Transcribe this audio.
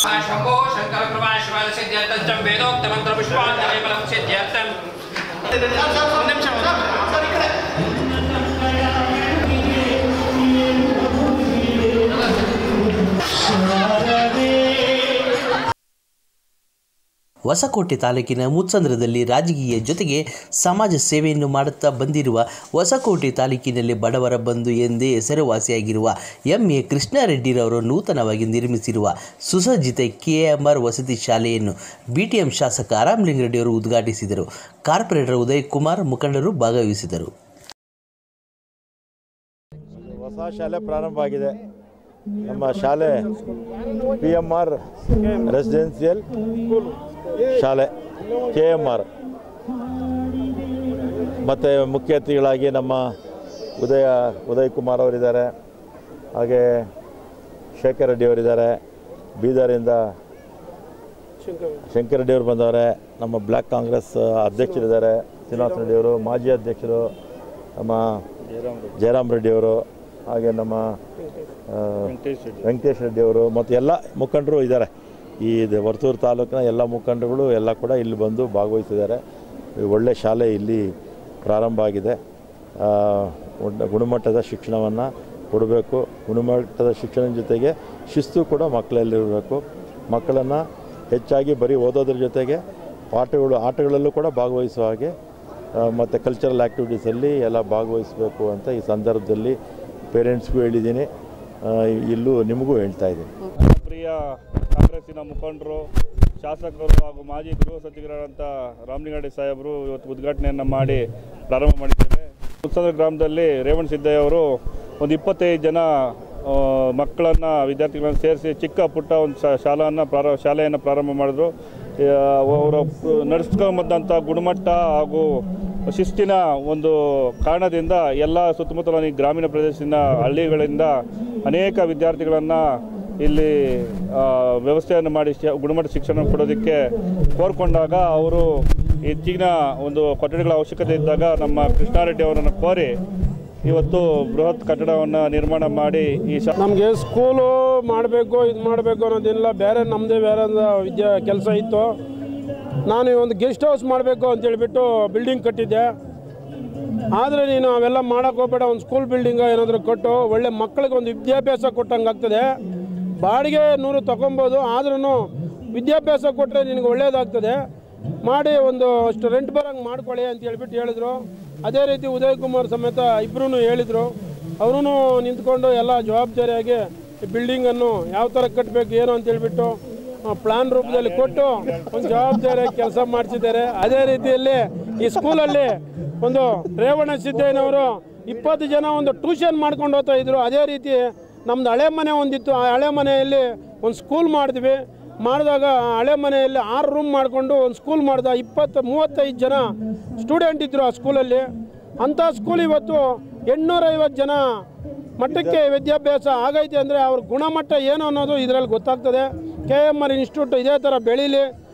शम्भो शङ्कर प्रभाषवाद सिद्ध्यर्थं वेदोक्तमन्त्रपुष्पाञ्जलि फलं सिद्ध्यर्थम् ಒಂದು ನಿಮಿಷ ಹೊಸಕೋಟೆ ತಾಲೂಕಿನ ಮುತ್ಸಂದ್ರದಲ್ಲಿ ರಾಜಕೀಯ ಜೊತೆಗೆ ಸಮಾಜ ಸೇವೆಯನ್ನು ಮಾಡುತ್ತಾ ಬಂದಿರುವ ಹೊಸಕೋಟೆ ತಾಲೂಕಿನಲ್ಲಿ ಬಡವರ ಬಂಧು ಎಂದೇ ಹೆಸರುವಾಸಿಯಾಗಿರುವ ಎಂ ಎ ಕೃಷ್ಣಾರೆಡ್ಡಿರವರು ನೂತನವಾಗಿ ನಿರ್ಮಿಸಿರುವ ಸುಸಜ್ಜಿತ ಕೆಎಂಆರ್ ವಸತಿ ಶಾಲೆಯನ್ನು ಬಿಟಿಎಂ ಶಾಸಕ ರಾಮಲಿಂಗರೆಡ್ಡಿಯವರು ಉದ್ಘಾಟಿಸಿದರು ಕಾರ್ಪೊರೇಟರ್ ಉದಯ್ ಕುಮಾರ್ ಮುಖಂಡರು ಭಾಗವಹಿಸಿದರು ಹೊಸ ಶಾಲೆ ಪ್ರಾರಂಭ ಆಗಿದೆ ನಮ್ಮ ಶಾಲೆ ಪಿ ಎಮ್ ಆರ್ ರೆಸಿಡೆನ್ಸಿಯಲ್ ಶಾಲೆ ಕೆ ಎಮ್ ಆರ್ ಮತ್ತು ಮುಖ್ಯ ಅತಿಥಿಗಳಾಗಿ ನಮ್ಮ ಉದಯ ಉದಯ್ ಕುಮಾರ್ ಅವರಿದ್ದಾರೆ ಹಾಗೆ ಶೇಖರ್ ರೆಡ್ಡಿ ಅವರಿದ್ದಾರೆ ಬೀದರಿಂದ ಶಂಕರ್ ರೆಡ್ಡಿ ಅವರು ಬಂದವರೆ ನಮ್ಮ ಬ್ಲ್ಯಾಕ್ ಕಾಂಗ್ರೆಸ್ ಅಧ್ಯಕ್ಷರಿದ್ದಾರೆ ಶ್ರೀನಿವಾಸ ರೆಡ್ಡಿ ಅವರು ಮಾಜಿ ಅಧ್ಯಕ್ಷರು ನಮ್ಮ ಜಯರಾಮ್ ರೆಡ್ಡಿ ಅವರು ಹಾಗೆ ನಮ್ಮ ಆ, ವೆಂಕಟೇಶ್ ರೆಡ್ಡಿ ಅವರು ಮತ್ತು ಎಲ್ಲ ಮುಖಂಡರು ಇದ್ದಾರೆ ಈ ಇದು ವರ್ತೂರು ತಾಲೂಕಿನ ಎಲ್ಲ ಮುಖಂಡರುಗಳು ಎಲ್ಲ ಕೂಡ ಇಲ್ಲಿ ಬಂದು ಭಾಗವಹಿಸಿದ್ದಾರೆ ಈ ಒಳ್ಳೆ ಶಾಲೆ ಇಲ್ಲಿ ಪ್ರಾರಂಭ ಆಗಿದೆ ಆ, ಒಳ್ಳೆ ಗುಣಮಟ್ಟದ ಶಿಕ್ಷಣವನ್ನು ಕೊಡಬೇಕು ಗುಣಮಟ್ಟದ ಶಿಕ್ಷಣದ ಜೊತೆಗೆ ಶಿಸ್ತು ಕೂಡ ಮಕ್ಕಳಲ್ಲಿರಬೇಕು ಮಕ್ಕಳನ್ನು ಹೆಚ್ಚಾಗಿ ಬರೀ ಓದೋದ್ರ ಜೊತೆಗೆ ಪಾಠಗಳು ಆಟಗಳಲ್ಲೂ ಕೂಡ ಭಾಗವಹಿಸುವ ಹಾಗೆ ಮತ್ತು ಕಲ್ಚರಲ್ ಆ್ಯಕ್ಟಿವಿಟೀಸಲ್ಲಿ ಎಲ್ಲ ಭಾಗವಹಿಸಬೇಕು ಅಂತ ಈ ಸಂದರ್ಭದಲ್ಲಿ ಪೇರೆಂಟ್ಸ್ಗೂ ಹೇಳಿದ್ದೀನಿ ಆ, ಇಲ್ಲೂ ನಿಮಗೂ ಹೇಳ್ತಾ ಇದ್ದೀನಿ ಪ್ರಿಯ ಕಾಂಗ್ರೆಸ್ಸಿನ ಮುಖಂಡರು ಶಾಸಕರು ಹಾಗೂ ಮಾಜಿ ಗೃಹ ಸಚಿವರಾದಂಥ ರಾಮಲಿಂಗಡಿ ಸಾಹೇಬರು ಇವತ್ತು ಉದ್ಘಾಟನೆಯನ್ನು ಮಾಡಿ ಪ್ರಾರಂಭ ಮಾಡಿದ್ದೇವೆ ಉತ್ಸವ ಗ್ರಾಮದಲ್ಲಿ ರೇವಣ್ ಸಿದ್ದಯ್ಯ ಅವರು ಒಂದು ಇಪ್ಪತ್ತೈದು ಜನ ಮಕ್ಕಳನ್ನು ವಿದ್ಯಾರ್ಥಿಗಳನ್ನು ಸೇರಿಸಿ ಚಿಕ್ಕ ಪುಟ್ಟ ಒಂದು ಶಾ ಶಾಲೆಯನ್ನು ಪ್ರಾರ ಶಾಲೆಯನ್ನು ಪ್ರಾರಂಭ ಮಾಡಿದ್ರು ಅವರು ನಡೆಸ್ಕೊಂಬಂದಂಥ ಗುಣಮಟ್ಟ ಹಾಗೂ ಶಿಸ್ತಿನ ಒಂದು ಕಾರಣದಿಂದ ಎಲ್ಲ ಸುತ್ತಮುತ್ತಲ ಈ ಗ್ರಾಮೀಣ ಪ್ರದೇಶದಿಂದ ಹಳ್ಳಿಗಳಿಂದ ಅನೇಕ ವಿದ್ಯಾರ್ಥಿಗಳನ್ನು ಇಲ್ಲಿ ಆ, ವ್ಯವಸ್ಥೆಯನ್ನು ಮಾಡಿ ಶ- ಗುಣಮಟ್ಟ ಶಿಕ್ಷಣ ಕೊಡೋದಕ್ಕೆ ಕೋರ್ಕೊಂಡಾಗ ಅವರು ಹೆಚ್ಚಿನ ಒಂದು ಕೊಠಡಿಗಳ ಅವಶ್ಯಕತೆ ಇದ್ದಾಗ ನಮ್ಮ ಕೃಷ್ಣಾರೆಡ್ಡಿ ಅವರನ್ನು ಕೋರಿ ಇವತ್ತು ಬೃಹತ್ ಕಟ್ಟಡವನ್ನು ನಿರ್ಮಾಣ ಮಾಡಿ ಈ ಶಾ ನಮಗೆ ಸ್ಕೂಲು ಮಾಡಬೇಕು ಇದು ಮಾಡಬೇಕು ಅನ್ನೋದಿಲ್ಲ ಬೇರೆ ನಮ್ಮದೇ ಬೇರೆ ಒಂದು ವಿದ್ಯಾ ಕೆಲಸ ಇತ್ತು ನಾನು ಈ ಒಂದು ಗೆಸ್ಟ್ ಹೌಸ್ ಮಾಡಬೇಕು ಅಂತೇಳ್ಬಿಟ್ಟು ಬಿಲ್ಡಿಂಗ್ ಕಟ್ಟಿದ್ದೆ ಆದರೆ ನೀನು ಅವೆಲ್ಲ ಮಾಡೋಕೆ ಹೋಗ್ಬೇಡ ಒಂದು ಸ್ಕೂಲ್ ಬಿಲ್ಡಿಂಗ್ ಏನಾದರೂ ಕೊಟ್ಟು ಒಳ್ಳೆ ಮಕ್ಕಳಿಗೆ ಒಂದು ವಿದ್ಯಾಭ್ಯಾಸ ಕೊಟ್ಟಂಗೆ ಆಗ್ತದೆ ಬಾಡಿಗೆ ನೂರು ತಗೊಬೋದು ಆದ್ರೂ ವಿದ್ಯಾಭ್ಯಾಸ ಕೊಟ್ಟರೆ ನಿನಗೆ ಒಳ್ಳೆಯದಾಗ್ತದೆ ಮಾಡಿ ಒಂದು ಅಷ್ಟು ರೆಂಟ್ ಬರೋಂಗೆ ಮಾಡ್ಕೊಳ್ಳಿ ಅಂತ ಹೇಳ್ಬಿಟ್ಟು ಹೇಳಿದ್ರು ಅದೇ ರೀತಿ ಉದಯ್ ಕುಮಾರ್ ಸಮೇತ ಇಬ್ಬರೂ ಹೇಳಿದರು ಅವರೂ ನಿಂತ್ಕೊಂಡು ಎಲ್ಲ ಜವಾಬ್ದಾರಿಯಾಗಿ ಈ ಬಿಲ್ಡಿಂಗನ್ನು ಯಾವ ಥರ ಕಟ್ಟಬೇಕು ಏನು ಅಂತ ಹೇಳ್ಬಿಟ್ಟು ಪ್ಲಾನ್ ರೂಪದಲ್ಲಿ ಕೊಟ್ಟು ಒಂದು ಜವಾಬ್ದಾರಿಯಾಗಿ ಕೆಲಸ ಮಾಡಿಸಿದ್ದಾರೆ ಅದೇ ರೀತಿಯಲ್ಲಿ ಈ ಸ್ಕೂಲಲ್ಲಿ ಒಂದು ರೇವಣ ಸಿದ್ದಯ್ಯನವರು ಇಪ್ಪತ್ತು ಜನ ಒಂದು ಟ್ಯೂಷನ್ ಮಾಡ್ಕೊಂಡು ಹೋಗ್ತಾ ಇದ್ರು ಅದೇ ರೀತಿ ನಮ್ದು ಹಳೆ ಮನೆ ಒಂದಿತ್ತು ಆ ಹಳೆ ಮನೆಯಲ್ಲಿ ಒಂದು ಸ್ಕೂಲ್ ಮಾಡಿದ್ವಿ ಮಾಡಿದಾಗ ಆ ಹಳೆ ಮನೆಯಲ್ಲಿ ಆರು ರೂಮ್ ಮಾಡಿಕೊಂಡು ಒಂದು ಸ್ಕೂಲ್ ಮಾಡ್ದ ಇಪ್ಪತ್ತು ಮೂವತ್ತೈದು ಜನ ಸ್ಟೂಡೆಂಟ್ ಇದ್ದರು ಆ ಸ್ಕೂಲಲ್ಲಿ ಅಂಥ ಸ್ಕೂಲ್ ಇವತ್ತು ಎಂಟುನೂರೈವತ್ತು ಜನ ಮಟ್ಟಕ್ಕೆ ವಿದ್ಯಾಭ್ಯಾಸ ಆಗೈತೆ ಅಂದರೆ ಅವ್ರ ಗುಣಮಟ್ಟ ಏನು ಅನ್ನೋದು ಇದರಲ್ಲಿ ಗೊತ್ತಾಗ್ತದೆ ಕೆ ಎಮ್ ಆರ್ ಇನ್ಸ್ಟಿಟ್ಯೂಟ್ ಇದೇ ಥರ ಬೆಳೀಲಿ